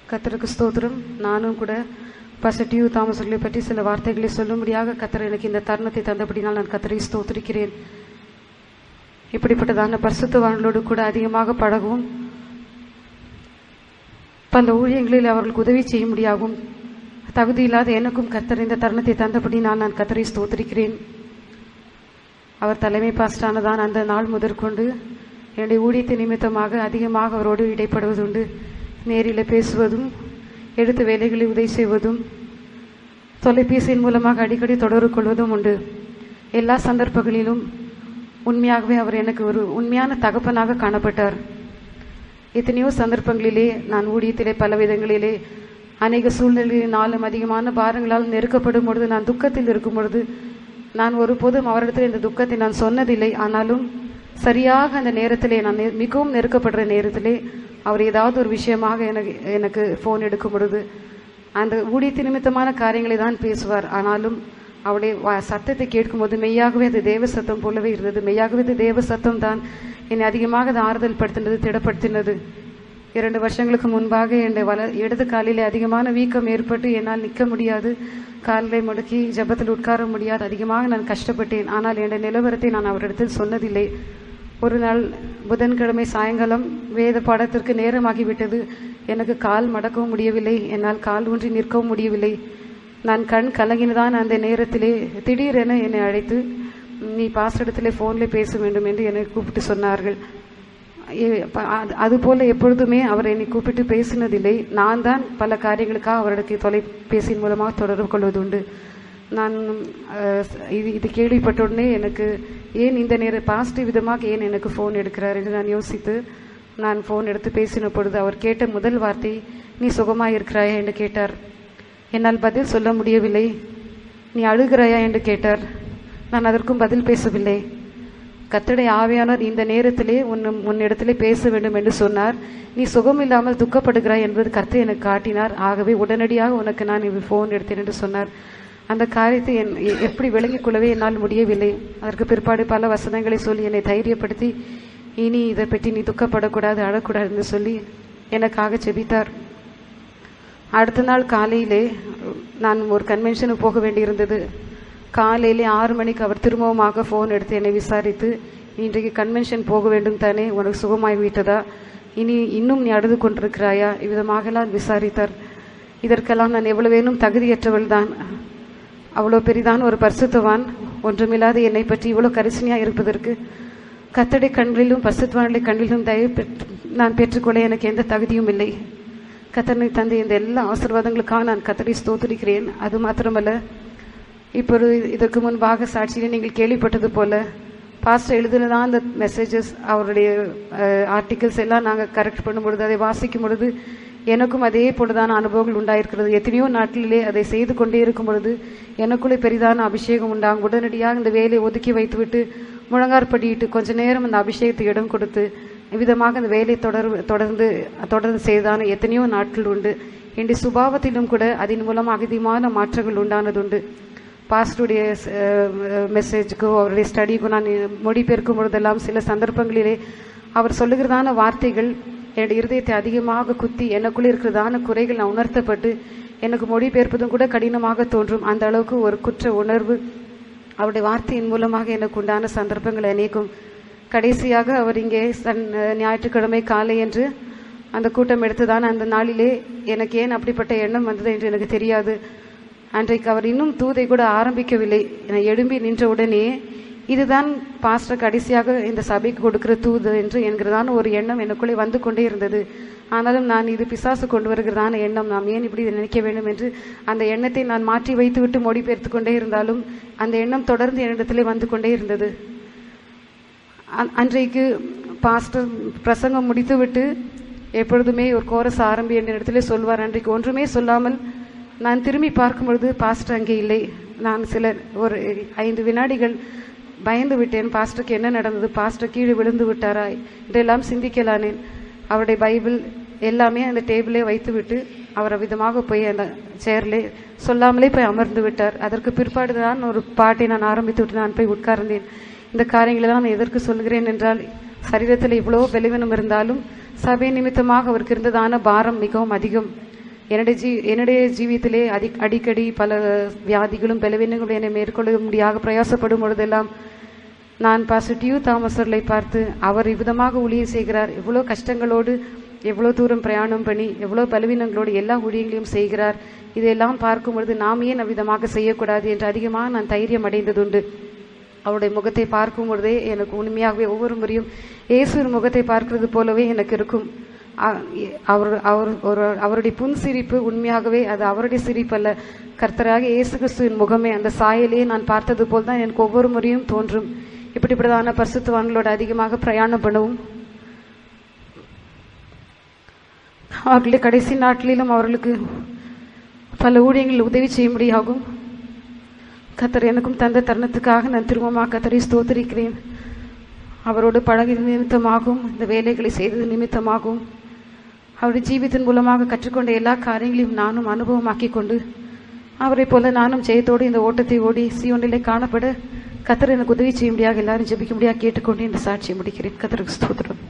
கத்தருக்கு ஸ்தோத்திரம் நானும் கூட பாஸ்டர் டியூ தாமஸ் அவர்களை பற்றி சில வார்த்தைகளை சொல்லும்படியாக கத்தர் எனக்கு இந்த தருணத்தை தந்தபடினால் நான் கத்தரை ஸ்தோத்திரிக்கிறேன் இப்படிப்பட்டதான பரிசுத்தவான்களோடு கூட அதிகமாக பழகவும் பல ஊழியங்களில் அவர்களுக்கு உதவி செய்ய முடியாகும் தகுதி இல்லாத எனக்கும் கத்தர் இந்த தருணத்தை தந்தபடி நான் நான் கத்தரை ஸ்தோத்திரிக்கிறேன் அவர் தலைமை பாஸ்டானதான் அந்த நாள் முதற்கொண்டு என்னுடைய ஊழியத்தை நிமித்தமாக அதிகமாக அவரோடு இடைப்படுவதுண்டு நேரில் பேசுவதும் எடுத்த வேலைகளை உதவி செய்வதும் தொலைபேசியின் மூலமாக அடிக்கடி தொடர்பு கொள்வதும் உண்டு எல்லா சந்தர்ப்பங்களிலும் உண்மையாகவே அவர் எனக்கு ஒரு உண்மையான தகப்பனாக காணப்பட்டார் எத்தனையோ சந்தர்ப்பங்களிலே நான் ஊழியத்திலே பல விதங்களிலே அநேக சூழ்நிலையினாலும் அதிகமான பாரங்களால் நெருக்கப்படும் பொழுது நான் துக்கத்தில் இருக்கும் பொழுது நான் ஒருபோதும் அவரிடத்தில் இந்த துக்கத்தை நான் சொன்னதில்லை ஆனாலும் சரியாக அந்த நேரத்திலே நான் நெ- மிகவும் நெருக்கப்படுற நேரத்திலே அவர் ஏதாவது ஒரு விஷயமாக எனக்கு எனக்கு ஃபோன் எடுக்கும் பொழுது அந்த ஊழியத்து நிமித்தமான காரியங்களை தான் பேசுவார் ஆனாலும் அவருடைய வ- சத்தத்தை கேட்கும்போது மெய்யாகவே அது தேவ சத்தம் போலவே இருந்தது மெய்யாகவே அது தேவ சத்தம் தான் என்னை அதிகமாக அது ஆறுதல் படுத்தினது திடப்படுத்தினது இரண்டு வருஷங்களுக்கு முன்பாக என்னுடைய வல இடது காலிலே அதிகமான வீக்கம் ஏற்பட்டு என்னால் நிற்க முடியாது காலை முடக்கி ஜெபத்தில் உட்கார முடியாது அதிகமாக நான் கஷ்டப்பட்டேன் ஆனால் என்னுடைய நிலவரத்தை நான் அவரிடத்தில் சொன்னதில்லை ஒரு நாள் புதன்கிழமை சாயங்காலம் வேத பாடத்திற்கு நேரமாகிவிட்டது எனக்கு கால் மடக்கவும் முடியவில்லை என்னால் கால் ஊன்றி நிற்கவும் முடியவில்லை நான் கண் கலங்கினதான் அந்த நேரத்திலே திடீரென என்னை அழைத்து நீ பாஸ்டரிடத்திலே ஃபோனில் பேச வேண்டும் என்று என்னை கூப்பிட்டு சொன்னார்கள் எ- ப- அது- அதுபோல எப்பொழுதுமே அவர் என்னை கூப்பிட்டு பேசினதில்லை நான் தான் பல காரியங்களுக்காக அவருக்கு தொலைபேசியின் மூலமாக தொடர்பு கொள்வதுண்டு நான் அஹ், இது இது கேள்விப்பட்ட உடனே எனக்கு ஏன் இந்த நேர பாசிட்டிவ் விதமாக ஏன் எனக்கு ஃபோன் எடுக்கிறார் என்று நான் யோசித்து நான் ஃபோன் எடுத்து பேசின பொழுது அவர் கேட்ட முதல் வார்த்தை நீ சுகமாக இருக்கிறாயா என்று கேட்டார் என்னால் பதில் சொல்ல முடியவில்லை நீ அழுகிறாயா என்று கேட்டார் நான் அதற்கும் பதில் பேசவில்லை கத்தடைய ஆவியானவர் இந்த நேரத்திலே உன் உன்னிடத்திலே பேச வேண்டும் என்று சொன்னார் நீ சுகம் இல்லாமல் துக்கப்படுகிறாய் என்பது கர்த்தர் எனக்கு காட்டினார் ஆகவே உடனடியாக உனக்கு நான் ஃபோன் எடுத்தேன் என்று சொன்னார் அந்த காரியத்தை என் எ- எப்படி விளங்கிக் கொள்ளவே என்னால் முடியவில்லை அதற்கு பிற்பாடு பல வசனங்களை சொல்லி என்னை தைரியப்படுத்தி இனி இதை பற்றி நீ துக்கப்படக்கூடாது அழக்கூடாது என்று சொல்லி எனக்காக செபித்தார் அடுத்த நாள் காலையிலே நான் ஒரு கன்வென்ஷனுக்கு போக வேண்டியிருந்தது காலையிலே ஆறு மணிக்கு அவர் திரும்பவுமாக ஃபோன் எடுத்து என்னை விசாரித்து இன்றைக்கு கன்வென்ஷன் போக வேண்டும் தானே உனக்கு சுகமாகி விட்டதா இனி இன்னும் நீ அழுது கொண்டிருக்கிறாயா இவ்விதமாகலாம் விசாரித்தார் இதற்கெல்லாம் நான் எவ்வளவேனும் தகுதியற்றவள் தான் அவ்வளோ பெரிதான ஒரு பரிசுத்தவான் ஒன்றுமில்லாத என்னை பற்றி இவ்வளோ கரிசனையாக இருப்பதற்கு கத்தடை கண்களிலும் பரிசுத்தவானுடைய கண்களிலும் தயவு பெற்று நான் பெற்றுக்கொள்ள எனக்கு எந்த தகுதியும் இல்லை கத்தனை தந்த இந்த எல்லா ஆசீர்வாதங்களுக்காக நான் கத்தரை ஸ்தோத்திரிக்கிறேன் அது மாத்திரமல்ல இப்பொழுது இதற்கு முன்பாக சாட்சியில் நீங்கள் கேள்விப்பட்டது போல பாஸ்டர் எழுதுனதான் அந்த மெசேஜஸ் அவருடைய ஆர்டிகிள்ஸ் எல்லாம் நாங்கள் கரெக்ட் பண்ணும் பொழுது அதை வாசிக்கும் பொழுது எனக்கும் அதே போலதான அனுபவங்கள் உண்டாயிருக்கிறது எத்தனையோ நாட்களிலே அதை செய்து கொண்டே இருக்கும் பொழுது எனக்குள்ளே பெரிதான அபிஷேகம் உண்டாகும் உடனடியாக இந்த வேலையை ஒதுக்கி வைத்துவிட்டு முழங்காற்படியிட்டு கொஞ்ச நேரம் அந்த அபிஷேகத்துக்கு இடம் கொடுத்து விதமாக அந்த வேலையை தொடர் தொடர்ந்து தொடர்ந்து செய்தான எத்தனையோ நாட்கள் உண்டு என்னுடைய சுபாவத்திலும் கூட அதன் மூலமாக அதிகமான மாற்றங்கள் உண்டானதுண்டு பாஸ்டருடைய மெசேஜுக்கோ அவருடைய ஸ்டடிக்கோ நான் மொழிபெயர்க்கும் பொழுதெல்லாம் சில சந்தர்ப்பங்களிலே அவர் சொல்லுகிறதான வார்த்தைகள் என்னுடைய இருதயத்தை அதிகமாக குத்தி எனக்குள்ளே இருக்கிறதான குறைகள் நான் உணர்த்தப்பட்டு எனக்கு மொழிபெயர்ப்பதும் கூட கடினமாக தோன்றும் அந்த அளவுக்கு ஒரு குற்ற உணர்வு அவருடைய வார்த்தையின் மூலமாக எனக்கு உண்டான சந்தர்ப்பங்கள் அநேகம் கடைசியாக அவர் இங்கே சன் ஞாயிற்றுக்கிழமை காலை என்று அந்த கூட்டம் எடுத்ததான அந்த நாளிலே எனக்கு ஏன் அப்படிப்பட்ட எண்ணம் வந்தது என்று எனக்கு தெரியாது அன்றைக்கு அவர் இன்னும் தூதை கூட ஆரம்பிக்கவில்லை என எழும்பி நின்ற உடனே இதுதான் பாஸ்டர் கடைசியாக இந்த சபைக்கு கொடுக்கிற தூது என்று என்கிறதான ஒரு எண்ணம் எனக்குள்ளே வந்து கொண்டே இருந்தது ஆனாலும் நான் இது பிசாசு கொண்டு வருகிறதான எண்ணம் நாம் ஏன் இப்படி நினைக்க வேண்டும் என்று அந்த எண்ணத்தை நான் மாற்றி வைத்துவிட்டு மொழிபெயர்த்து கொண்டே இருந்தாலும் அந்த எண்ணம் தொடர்ந்து என்னிடத்திலே வந்து கொண்டே இருந்தது அன்- அன்றைக்கு பாஸ்டர் பிரசங்கம் முடித்துவிட்டு எப்பொழுதுமே ஒரு கோரஸ் ஆரம்பி என்ற இடத்துல சொல்வார் அன்றைக்கு ஒன்றுமே சொல்லாமல் நான் திரும்பி பார்க்கும் பொழுது பாஸ்டர் அங்கே இல்லை நான் சில ஒரு ஐந்து வினாடிகள் பயந்து விட்டேன் பாஸ்டருக்கு என்ன நடந்தது பாஸ்டர் கீழே விழுந்து விட்டாரா இதெல்லாம் சிந்திக்கலானேன் அவருடைய பைபிள் எல்லாமே அந்த டேபிளே வைத்துவிட்டு அவர் விதமாக போய் அந்த சேர்லே சொல்லாமலே போய் அமர்ந்து விட்டார் அதற்கு பிற்பாடு தான் ஒரு பாட்டை நான் ஆரம்பித்து விட்டு நான் போய் உட்கார்ந்தேன் இந்த காரியங்களெல்லாம் நான் எதற்கு சொல்கிறேன் என்றால் சரீரத்தில் இவ்வளோ பலவீனம் இருந்தாலும் சபை நிமித்தமாக அவருக்கு இருந்ததான பாரம் மிகவும் அதிகம் என்னுடைய ஜீ என்னுடைய ஜீவியத்திலே அடி அடிக்கடி பல வியாதிகளும் பலவீனங்களும் என்னை மேற்கொள்ள முடியாக பிரயாசப்படும் பொழுதெல்லாம் நான் பாஸ்டர் டியூ தாமஸ் அவர்களை பார்த்து அவர் இவ்விதமாக ஊழியம் செய்கிறார் எவ்வளோ கஷ்டங்களோடு எவ்வளோ தூரம் பிரயாணம் பண்ணி எவ்வளோ பலவீனங்களோடு எல்லா ஊழியங்களையும் செய்கிறார் இதையெல்லாம் பார்க்கும் பொழுது நாம் ஏன் அவ்விதமாக செய்யக்கூடாது என்று அதிகமாக நான் தைரியம் அடைந்ததுண்டு அவருடைய முகத்தை பார்க்கும் பொழுதே எனக்கு உண்மையாகவே ஒவ்வொரு முறையும் இயேசுவின் முகத்தை பார்க்கிறது போலவே எனக்கு இருக்கும் அ- அவர் அவர் ஒரு அவருடைய புன் சிரிப்பு உண்மையாகவே அது அவருடைய சிரிப்பு அல்ல கர்த்தராக இயேசு கிறிஸ்துவின் முகமே அந்த சாயலையே நான் பார்த்தது போல் தான் எனக்கு ஒவ்வொரு முறையும் தோன்றும் இப்படிப்பட்டதான பரிசுத்தவான்களோட அதிகமாக பிரயாணம் பண்ணவும் அவர்களுடைய கடைசி நாட்களிலும் அவர்களுக்கு பல ஊழியங்களில் உதவி செய்ய முடியாகும் கத்தர் எனக்கும் தந்த தருணத்துக்காக நான் திரும்பமாக கத்தரை ஸ்தோத்திரிக்கிறேன் அவரோடு பழகிய நிமித்தமாகவும் இந்த வேலைகளை செய்தது நிமித்தமாகவும் அவருடைய ஜீவித்தின் மூலமாக கற்றுக்கொண்ட எல்லா காரியங்களையும் நானும் அனுபவமாக்கிக் கொண்டு அவரைப் போல நானும் ஜெயத்தோடு இந்த ஓட்டத்தை ஓடி சீவனிலே காணப்பட கத்தர் எனக்கு உதவி செய்ய முடியாக எல்லாரும் ஜெபிக்க முடியாக கேட்டுக்கொண்டு இந்த சாட்சியை முடிக்கிறேன் கத்தருக்கு ஸ்தோத்திரம்